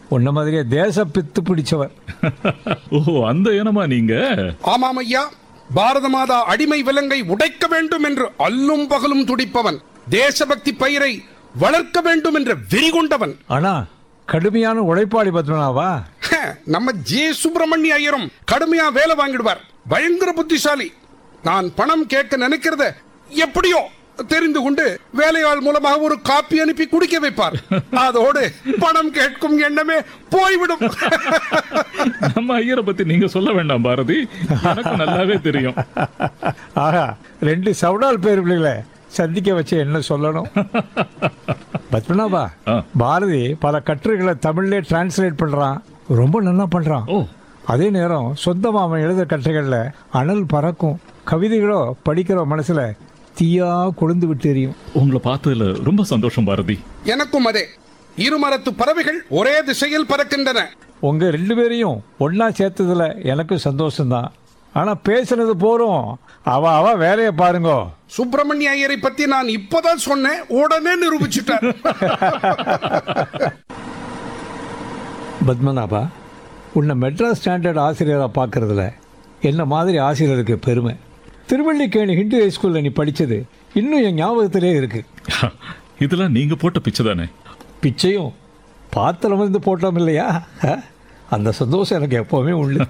உன்ன மாதிரியே தேச பித்து பிடிச்சவர் ஓ அந்த இனமா நீங்க ஆமாம் ஐயா பாரத மாதா அடிமை விலங்கை உடைக்க வேண்டும் என்று அல்லும் பகலும் துடிப்பவன் தேசபக்தி பயிரை வளர்க்க வேண்டும் என்ற வெறி கொண்டவன் ஆனா கடுமையான உழைப்பாளி பத்மநாபா ஹ, நம்ம ஜே சுப்பிரமணிய ஐயரும் கடுமையா வேலை வாங்கிடுவார் பயங்கர புத்திசாலி நான் பணம் கேட்க நினைக்கிறத எப்படியோ தெரிந்து கொண்டு வேலையாள் மூலமாக ஒரு காப்பி அனுப்பி குடிக்க வைப்பார் அதோடு பணம் கேட்கும் எண்ணமே போய்விடும் நம்ம ஐயரை பத்தி நீங்க சொல்ல வேண்டாம் பாரதி எனக்கு நல்லாவே தெரியும் ஆஹா ரெண்டு சவுடால் பேர் பிள்ளைகளை சந்திக்க வச்சு என்ன சொல்லணும் பத்மநாபா ஆ. பாரதி பல கட்டுரைகளை தமிழ்லே டிரான்ஸ்லேட் பண்றான் ரொம்ப நல்லா பண்றான் ஓ அதே நேரம் சொந்தமா அவன் எழுத கட்டுரைகளில் அனல் பறக்கும் கவிதைகளோ படிக்கிற மனசுல தீயா கொழுந்து விட்டு எரியும் உங்களை பார்த்ததுல ரொம்ப சந்தோஷம் பாரதி எனக்கும் அதே இருமரத்து பறவைகள் ஒரே திசையில் பறக்கின்றன உங்க ரெண்டு பேரையும் ஒண்ணா சேர்த்ததுல எனக்கும் சந்தோஷம்தான் ஆனா பேசுனது போறோம் அவ அவ வேலையை பாருங்க சுப்பிரமணிய ஐயரை பத்தி நான் இப்பதான் சொன்னேன் உடனே நிரூபிச்சுட்டார் பத்மநாபா உன்னை மெட்ராஸ் ஸ்டாண்டர்ட் ஆசிரியராக பார்க்கறதுல என்ன மாதிரி ஆசிரியருக்கு பெருமை திருவள்ளிக்கேணி ஹிந்து ஹைஸ்கூலில் நீ படித்தது இன்னும் என் ஞாபகத்திலே இருக்கு இதெல்லாம் நீங்க போட்ட பிச்சை தானே பிச்சையும் பாத்திரம் வந்து போட்டோம் இல்லையா அ? அந்த சந்தோஷம் எனக்கு எப்போவுமே உண்டு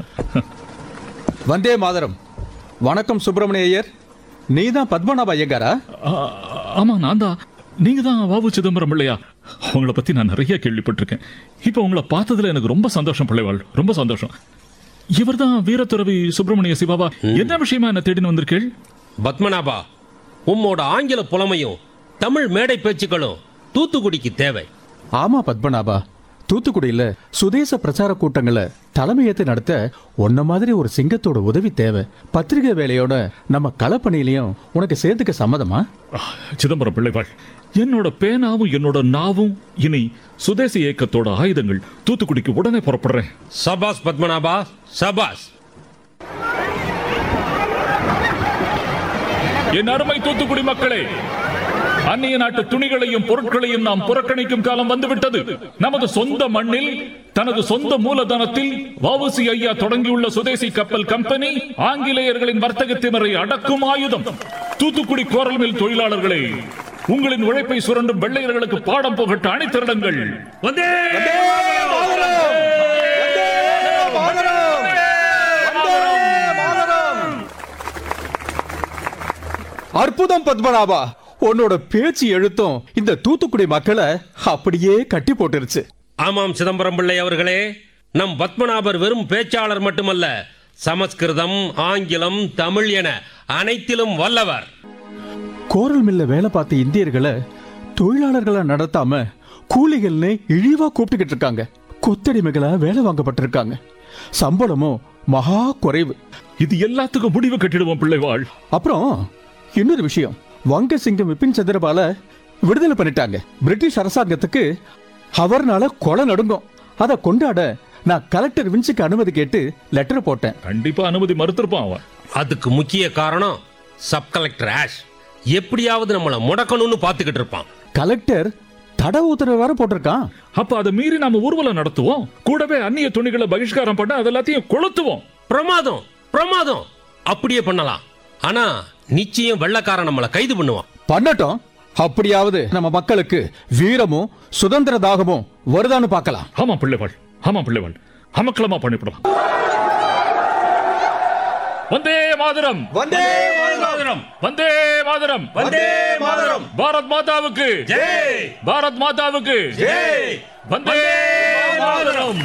வந்தே மாதரம் வணக்கம் சுப்பிரமணிய ஐயர் நீதான் பத்மநாப ஐயங்காரா ஆ, ஆமா நான் தான் நீங்க தான் வாவு சிதம்பரம் பிள்ளையா உங்களை பத்தி நான் நிறைய கேள்விப்பட்டிருக்கேன் இப்போ உங்களை பார்த்ததுல எனக்கு ரொம்ப சந்தோஷம் பிள்ளைவாள் ரொம்ப சந்தோஷம் இவர்தான் வீரத்துறவி சுப்பிரமணிய சிவாவா என்ன விஷயமா என்ன தேடின்னு வந்திருக்கீள் பத்மநாபா உம்மோட ஆங்கில புலமையும் தமிழ் மேடை பேச்சுக்களும் தூத்துக்குடிக்கு தேவை ஆமா பத்மநாபா தூத்துக்குடியில சுதேச பிரச்சார கூட்டங்களை தலைமையேற்று நடத்த உன்ன மாதிரி ஒரு சிங்கத்தோட உதவி தேவை பத்திரிகை வேலையோட நம்ம களப்பணியிலையும் உனக்கு சேர்த்துக்க சம்மதமா ஆ, சிதம்பரம் பிள்ளைவாள் என்னோட பேனாவும் என்னோட நாவும் இனி சுதேசி இயக்கத்தோட ஆயுதங்கள் தூத்துக்குடிக்கு உடனே புறப்படுறேன் சபாஸ் பத்மநாபா சபாஸ் என் அருமை தூத்துக்குடி மக்களே அந்நிய நாட்டு துணிகளையும் பொருட்களையும் நாம் புறக்கணிக்கும் காலம் வந்துவிட்டது நமது சொந்த மண்ணில் தனது சொந்த மூலதனத்தில் வவுசி ஐயா தொடங்கியுள்ள சுதேசி கப்பல் கம்பெனி ஆங்கிலேயர்களின் வர்த்தக திமரை அடக்கும் ஆயுதம் தூத்துக்குடி கோரல் மில் தொழிலாளர்களே உங்களின் உழைப்பை சுரண்டும் வெள்ளையர்களுக்கு பாடம் புகட்ட அணிதிரளுங்கள் வந்தே அற்புதம் பத்மநாபா உன்னோட பேச்சு எழுத்தும் இந்த தூத்துக்குடி மக்களை அப்படியே கட்டி போட்டுருச்சு ஆமாம் சிதம்பரம் பிள்ளை அவர்களே நம் பத்மநாபர் வெறும் பேச்சாளர் மட்டுமல்ல சமஸ்கிருதம் ஆங்கிலம் தமிழ் என அனைத்திலும் வல்லவர் கோரல் மில்ல வேலை பார்த்த இந்தியர்களை தொழிலாளர்களை நடத்தாம கூலிகள்னு இழிவா கூப்பிட்டுக்கிட்டு இருக்காங்க கொத்தடிமைகளா வேலை வாங்கப்பட்டிருக்காங்க சம்பளமும் மகா குறைவு இது எல்லாத்துக்கும் முடிவு கட்டிடுவோம் பிள்ளைவாள் அப்புறம் இன்னொரு விஷயம் வங்க சிங்கம் விபின் சந்திரபால விடுதலை பண்ணிட்டாங்க பிரிட்டிஷ் அரசாங்கத்துக்கு அவர்னால கொலை நடுங்கும் அதை கொண்டாட நான் கலெக்டர் வின்ஸுக்கு அனுமதி கேட்டு லெட்டர் போட்டேன் கண்டிப்பா அனுமதி மறுத்திருப்பான் அவன் அதுக்கு முக்கிய காரணம் சப் கலெக்டர் ஆஷ் எப்படியாவது நம்மளை முடக்கணும்னு பார்த்துக்கிட்டு இருப்பான் கலெக்டர் தடை உத்தரவு வேற போட்டிருக்கான் அப்ப அதை மீறி நாம ஊர்வலம் நடத்துவோம் கூடவே அந்நிய துணிகளை பகிஷ்காரம் பண்ண அது எல்லாத்தையும் கொளுத்துவோம் பிரமாதம் பிரமாதம் அப்படியே பண்ணலாம் ஆனா நிச்சயம் வெள்ளக்காரன் நம்மளை கைது பண்ணுவான் பண்ணட்டும் அப்படியாவது நம்ம மக்களுக்கு வீரமும் சுதந்திர தாகமும் வருதான்னு பார்க்கலாம் ஆமா பிள்ளைவாள் ஆமா பிள்ளைவாள் அமக்களமா பண்ணிவிடலாம் வந்தே மாதரம் வந்தே மாதரம் வந்தே மாதரம் வந்தே மாதரம் பாரத் மாதாவுக்கு ஜெய் பாரத் மாதாவுக்கு ஜெய் வந்தே மாதரம்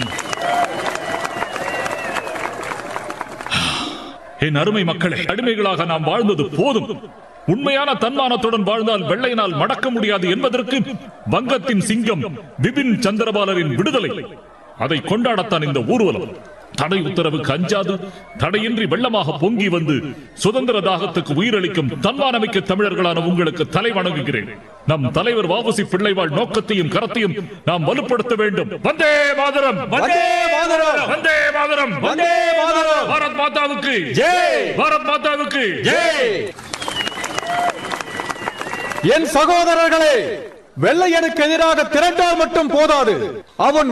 என் அருமை மக்களே அடிமைகளாக நாம் வாழ்ந்தது போதும் உண்மையான தன்மானத்துடன் வாழ்ந்தால் வெள்ளையினால் மடக்க முடியாது என்பதற்கு வங்கத்தின் சிங்கம் பிபின் சந்திரபாலரின் விடுதலை அதை கொண்டாடத்தான் இந்த ஊர்வலம் தடை உத்தரவுக்கு அஞ்சாது தடையின்றி வெள்ளமாக பொங்கி வந்து சுதந்திர தாகத்துக்கு உயிரளிக்கும் தன்மானமிக்க தமிழர்களான உங்களுக்கு தலை வணங்குகிறேன் நம் தலைவர் வாவுசி பிள்ளைவாழ் நோக்கத்தையும் கரத்தையும் நாம் வலுப்படுத்த வேண்டும் வந்தே மாதரம் வந்தே மாதரம் வந்தே மாதரம் வந்தே மாதரம் பாரத் மாதாவுக்கு ஜெய் பாரத் மாதாவுக்கு ஜெய் என் சகோதரர்களே வெள்ளையனுக்கு எதிராக திரண்டால் மட்டும் போதாது அவன்